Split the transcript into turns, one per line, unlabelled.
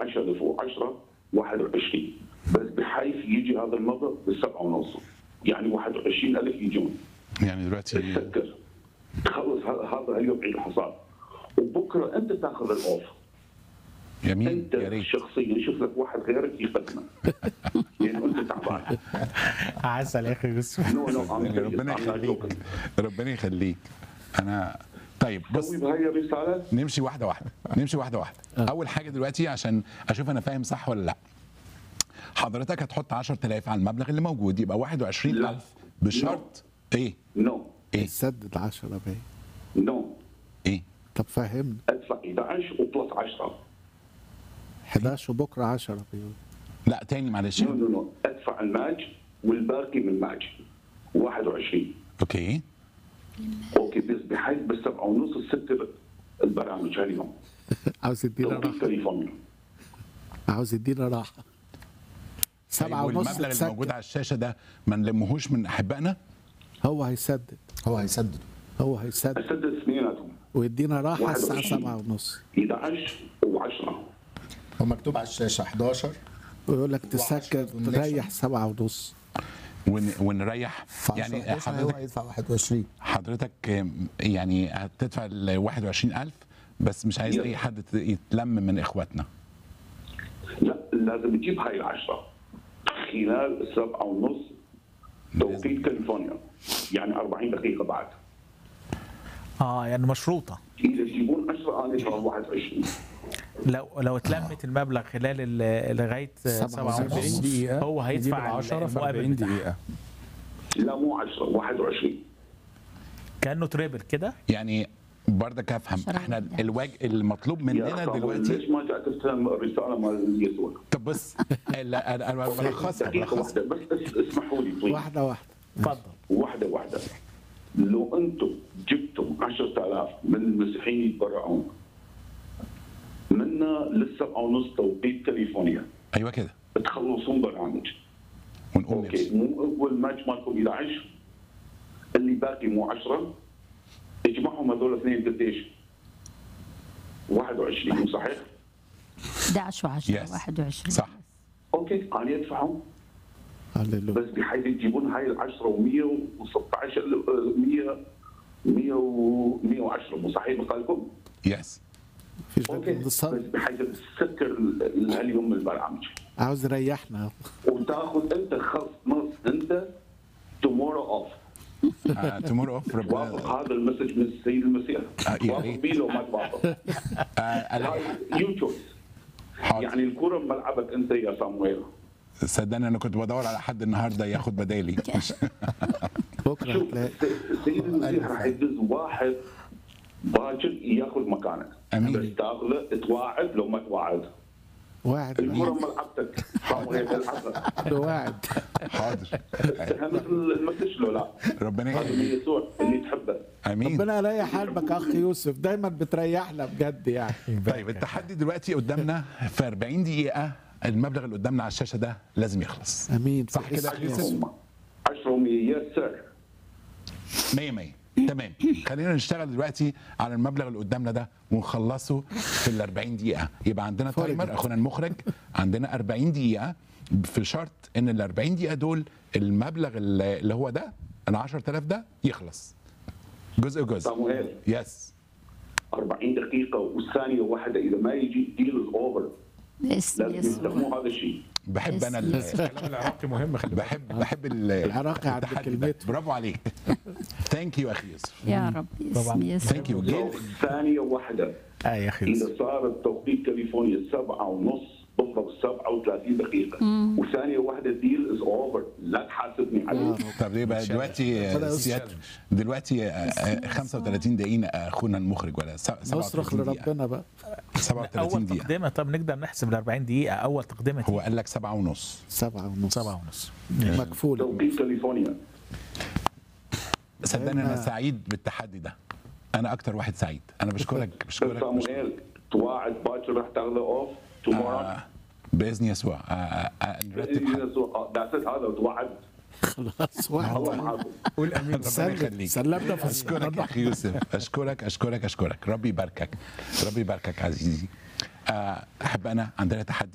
10010 21 بس بحيث يجي هذا المبلغ بالسبعه ونص يعني 21000 يجون
يعني دلوقتي
تسكر تخلص ه- هذا اليوم عيد الحصاد وبكره انت تاخذ الاوف
جميل
انت
يا ريت
شخصيا شوف لك واحد غيرك يقدمه يعني انت تعبان
عسل يا اخي يوسف
نو نو I'm serious.
ربنا
I'm not
يخليك
joking.
ربنا يخليك انا طيب بص
سوي بهاي الرساله
نمشي واحده واحده نمشي واحده واحده اول حاجه دلوقتي عشان اشوف انا فاهم صح ولا لا حضرتك هتحط 10000 على المبلغ اللي موجود يبقى 21000 بشرط ايه
نو
ايه
سدد 10 باين
نو
ايه
طب فهمنا
ادفع 11 وبلس 10
11 وبكره 10 بيقول
لا تاني معلش
نو نو نو ادفع الماج والباقي من ماج 21
اوكي
اوكي بس بحيث بالسبعه ونص الستة البرامج هاليوم
عاوز يدينا
توقيت
راحه
كاليفورنيا
عاوز يدينا راحه سبعة
طيب
ونص
والمبلغ اللي موجود
تسكر
على الشاشه ده ما نلمهوش من احبائنا
هو هيسدد
هو هيسدد
هو هيسدد
اسدد اثنيناتهم
ويدينا راحه الساعه
21.
7 ونص
11 و10
هو مكتوب على الشاشه 11
ويقول لك تسكر
وعشرة ونكسب.
تريح 7 ونص
ون ونريح
يعني
يعني
هو
حضرتك
هيدفع 21
حضرتك آم، يعني هتدفع ال 21000 بس مش عايز
Yes.
اي حد ت- يتلم من اخواتنا
لا لازم تجيب هاي العشرة خلال السبعة ونص توقيت كاليفورنيا يعني 40 دقيقة بعد
اه يعني مشروطه
إذا تجيبون 10 أنا أدفع 21
لو لو اتلمت المبلغ خلال ال- لغايه
سبعة
47
ونص.
دقيقة
هو هيدفع
يجيب 10 في
المقابل
40
بتاعها.
دقيقة
لا مو 10 21
كانه تريبل كده
يعني برضك افهم
عشرة
احنا
وإحدى.
الواج المطلوب
يا
مننا
أخي،
دلوقتي
ليش ما جاء تستلم الرسالة مال يسوع؟
طب بص لا، انا انا بلخصها
دقيقة
بلخصها
واحدة بس اس- اسمحوا لي طيب
واحده واحده
اتفضل
واحدة واحدة لو أنتم جبتم 10000 من المسيحيين يتبرعون منا للسبعة ونص توقيت كاليفورنيا
ايوه كده
تخلصون برامج
ونقوم
اوكي
نمشي
مو اول ماتش مالكم 11 اللي باقي مو 10 اجمعهم هذول اثنين قديش؟ 21 مو صحيح؟
11 و10
Yes.
21
صح
اوكي انا ادفعهم
هللويا
بس بحيث تجيبون هاي ال 10 و116 100 100 و 110 مو صحيح بقالكم؟
يس
مفيش
اوكي
غير
بس
انتصار
بحيث تسكر هاليوم البرامج
عاوز يريحنا
وتاخذ انت خص نص انت تومورو اوف
تمور اوف ربنا
وافق هذا المسج من السيد المسيح
آه، يا
وافق
ريت.
بيه لو ما توافق
آه، أنا-
يو تشويس
حاضر
يعني الكره بملعبك انت يا سامويل
صدقني انا كنت بدور على حد النهارده ياخد بدالي
بكره
شوف
هتلاقي
السيد المسيح راح يدز واحد باكر ياخذ مكانك
أمين.
بس تاخذه تواعد لو ما تواعد
واعد
الكره بملعبتك سامويل العبها
واعد
مثل
حاضر
المسج لو لا
ربنا
هذا
يخليك
اللي يسوع اللي تحبه
امين
ربنا يريح قلبك اخ يوسف دايما بتريحنا بجد يعني
طيب التحدي دلوقتي قدامنا في 40 دقيقه المبلغ اللي قدامنا على الشاشه ده لازم يخلص
امين
صح كده يا يوسف
10 10 و100 يس سير
100 100 تمام خلينا نشتغل دلوقتي على المبلغ اللي قدامنا ده ونخلصه في ال 40 دقيقه يبقى عندنا
فرق.
تايمر اخونا المخرج عندنا 40 دقيقه في شرط ان ال 40 دقيقه دول المبلغ اللي اللي هو ده ال 10000 ده يخلص جزء جزء
سامويل
يس
40 دقيقة والثانية واحدة إذا ما يجي ديل اوفر
باسم
لازم
يسوع
يستخدموا هذا الشيء
بحب انا ال-
باسم
الكلام العراقي مهم خلي بالك
بحب بحب ال-
العراقي عند
التحدي ده.
كلمته.
برافو عليك ثانك يو اخي يوسف
يا رب باسم يسوع
ثانك يو
لو ثانية واحدة
اه يا اخي يوسف
إذا صار التوقيت كاليفورنيا سبعة ونص بالضبط سبعة وثلاثين دقيقة وثانية واحدة ديل از اوفر لا تحاسبني عليه
طب يبقى دلوقتي
ربنا
آه،
يستر.
سيادة دلوقتي آه، آه، 35 دقيقة اخونا المخرج ولا س-
نصرخ
37 دقيقة
لربنا بقى
37
اول
دقيقة
تقدمه طب نقدر نحسب ال 40 دقيقه اول تقدمه
هو قال لك سبعة ونص
سبعة ونص
سبعة ونص
مكفول
توقيت كاليفورنيا
صدقني انا
دايما-
سعيد بالتحدي ده انا اكتر واحد سعيد انا بشكرك
بس
بشكرك, بشكرك.
سامويل تواعد باكر راح تاخذه اوف تومورو
آه، باذن يسوع آه، آه، آه، نرتب حاجة.
ذاتس هذا توعد
خلاص واحد
الله معاكم
قول امين ربنا
سلم
يخليك
سلمنا في
اشكرك يا اخي يوسف اشكرك اشكرك اشكرك ربي يباركك ربي يباركك عزيزي آه، احب انا عندنا تحدي